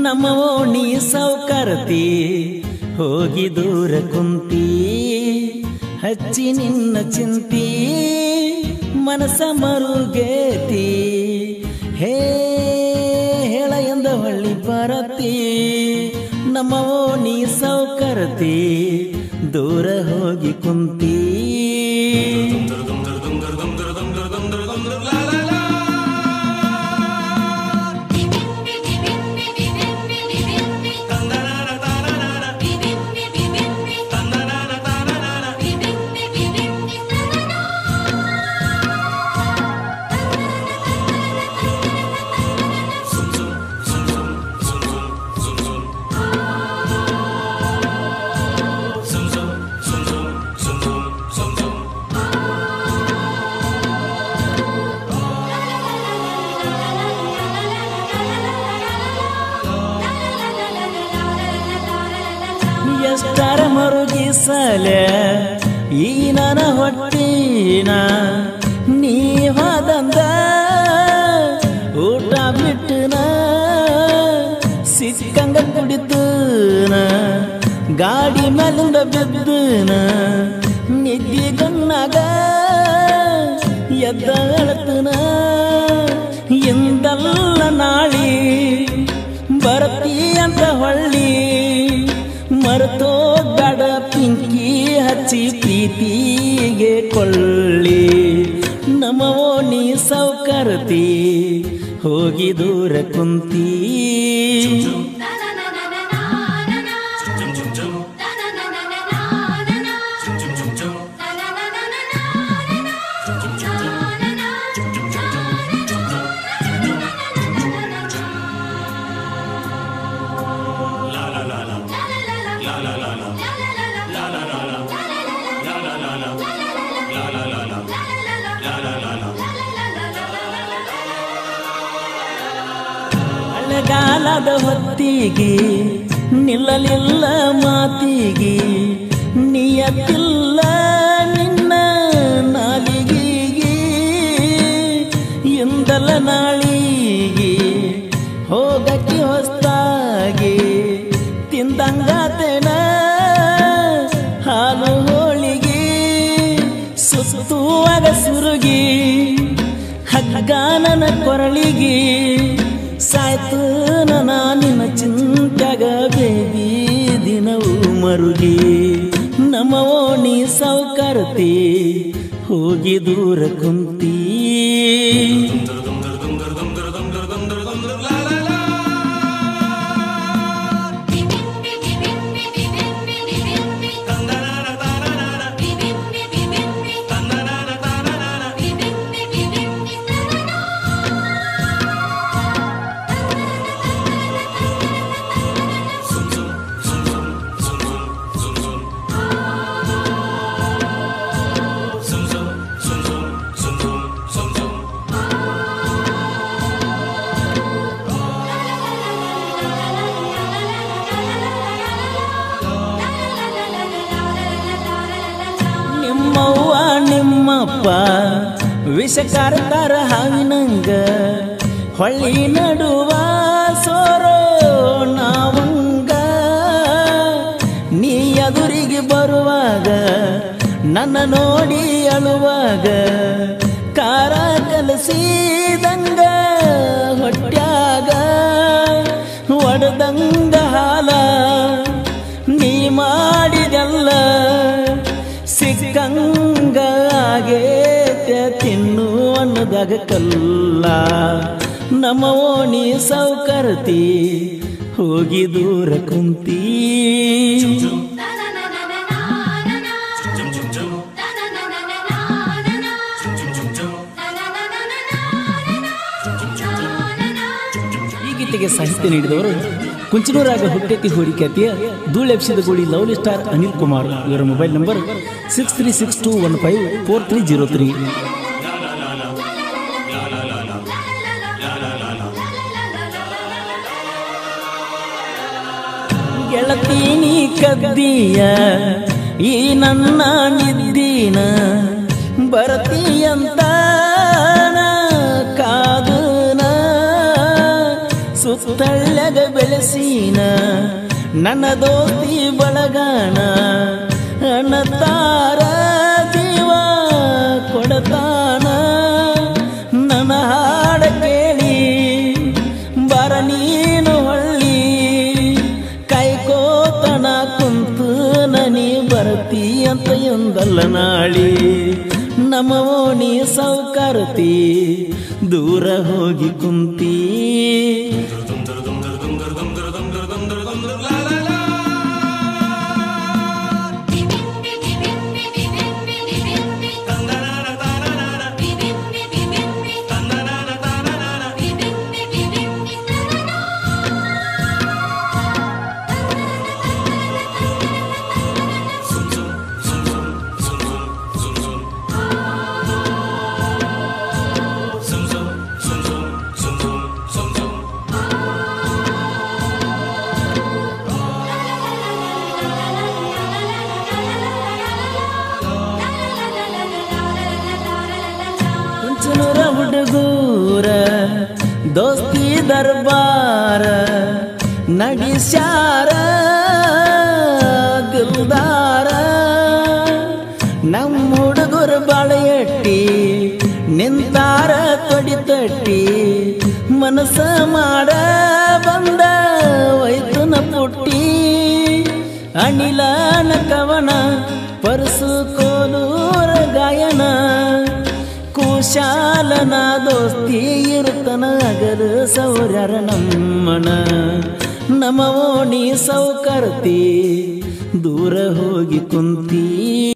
ನಮ್ಮ ಓಣಿ ಸೌಕರತಿ ಹೋಗಿ ದೂರ ಕುಂತಿ ಹಚ್ಚಿ ನಿನ್ನ ಚಿಂತಿ ಮನಸ ಮರುಗೇತಿ ಹೇ ಹೇಳ ಎಂದ ಹೊಳ್ಳಿ ಬರತಿ ನಮ್ಮ ಓಣಿ ಸೌಕರತಿ ದೂರ ಹೋಗಿ ಕುಂತಿ ಎಷ್ಟರ ಮರುಗಿಸಲ ಈ ನನ್ನ ಹೊಟ್ಟಿನ ನೀ ಹೋದಂದ ಊಟ ಬಿಟ್ಟನ ಸಿಕ್ಕಂಗ ಕುಡಿತನ ಗಾಡಿ ಮೇಲಿಂದ ಬಿದ್ದನ ನಿದ್ದಿ ಗಣ್ಣಾಗ ಎದ್ದ ಅಳತನ ಎಂದಲ್ಲ ನಾಳಿ ಬರತಿ ಅಂತ ಹೊಳ್ಳಿ ಮರೆತೋಗಡ ಪಿಂಕಿ ಹಚ್ಚಿ ಪ್ರೀತಿಗೆ ಕೊಳ್ಳಿ ನಮ್ಮ ಓಣಿ ಸೌಕರತಿ ಹೋಗಿ ದೂರ ಕುಂತಿ ಮಳೆಗಾಲದ ಹೊತ್ತಿಗೆ ನಿಲ್ಲಲಿಲ್ಲ ಮಾತಿಗೆ ನಿಯತ್ತಿಲ್ಲ ನಿನ್ನ ನಾಲಿಗೆಗೆ ಎಂದಲ ನಾಳಿಗೆ ಹೋಗಕ್ಕೆ ಹೊಸ್ತಾಗಿ ತಿಂದಂಗಾತೇನ ಹಾಲು ಹೋಳಿಗೆ ಸುತ್ತುವಾಗ ಸುರುಗಿ ಹಗ್ಗಾನನ ಕೊರಳಿಗೆ ಸಾಯ್ತು ನಿನ್ನ ಚಿಂತ್ಯಾಗ ಬೇಬಿ ದಿನವು ಮರುಗಿ ನಮ್ಮ ಓಣಿ ಸೌಕರತಿ ಹೋಗಿ ದೂರ ಕುಂತಿ ನಿಮ್ಮವ್ವ ನಿಮ್ಮಪ್ಪ ವಿಷ ಕಾರ್ತಾರ ಹಾವಿನಂಗ ಹೊಳ್ಳಿ ನಡುವ ಸೋರೋ ನಾವಂಗ ನೀ ಎದುರಿಗೆ ಬರುವಾಗ ನನ್ನ ನೋಡಿ ಅಳುವಾಗ ಕಾರ ಕಲಸಿದಂಗ ಹೊಟ್ಯಾಗ ಒಡದಂಗ ಹಾಲ ನೀ ಮಾಡಿದೆಲ್ಲ ಸಿಕ್ಕಂಗ ಆಗೇತೆ ತಿನ್ನು ಅನ್ನದಾಗ ಕಲ್ಲ ನಮ್ಮ ಓಣಿ ಸೌಕರತಿ ಹೋಗಿ ದೂರ ಕುಂತಿ ಈ ಗೀತೆಗೆ ಸಾಹಿತ್ಯ ನೀಡಿದವರು ಕುಂಚನೂರಾಗ ಹುಟ್ಟೆತ್ತಿ ಹೋರಿಖ್ಯಾತಿಯ ಧೂಳೆಪ್ಸಿದ ಗೋಳಿ ಲವ್ಲಿ ಸ್ಟಾರ್ ಅನಿಲ್ ಕುಮಾರ್ ಇವರ mobile number six three six two one five four three zero three ಗೆಳತೀನಿ ಕದ್ದಿಯ ಈ ನನ್ನ ನಿದ್ದಿನ ಬರತೀಯಂತ ಕಾದನ ಸುತ್ತಳ್ಳ್ಯಾಗ ಬೆಳೆಸ ಬೆರಸೀನ ನನ್ನ ದೋಸ್ತಿ ಬಳಗಾಣ ಅಣ್ಣತಾರ ಜೀವ ಕೊಡತಾನ ನನ್ನ ಹಾಡ ಕೇಳಿ ಬರ ನೀನು ಹೊಳ್ಳಿ ಕೈಕೋತನ ಕುಂತು ನನಿ ಬರ್ತಿ ಅಂತ ಎಂದಲ್ಲ ನಾಳಿ ನಮ್ಮ ಓಣಿ ಸೌಕರ್ತಿ ದೂರ ಹೋಗಿ ಕುಂತೀ ಕುಂಚನೂರ ಹುಡುಗೂರ ದೋಸ್ತಿ ದರ್ಬಾರ ನಡಿಸ್ಯಾರ ದಿಲ್ದಾರ ನಮ್ಮ ಹುಡುಗರು ಬಾಳೆಯಟ್ಟಿ ನಿಂತಾರ ತೊಡಿ ತಟ್ಟಿ ಮನಸ್ಸ ಮಾಡ ಬಂದ ವೈದ್ಯನ ಪುಟ್ಟಿ ಅನಿಲನ ಕವನ ಪರಸು ಕೋಲೂರ ಗಾಯನ ಕುಶಾಲನ ದೋಸ್ತಿ ಇರುತ್ತನ ಅಗರ ಸೌರ್ಯರ ನಮ್ಮನ ನಮ್ಮ ಓಣಿ ಸೌಕರ್ತಿ ದೂರ ಹೋಗಿ ಕುಂತೀ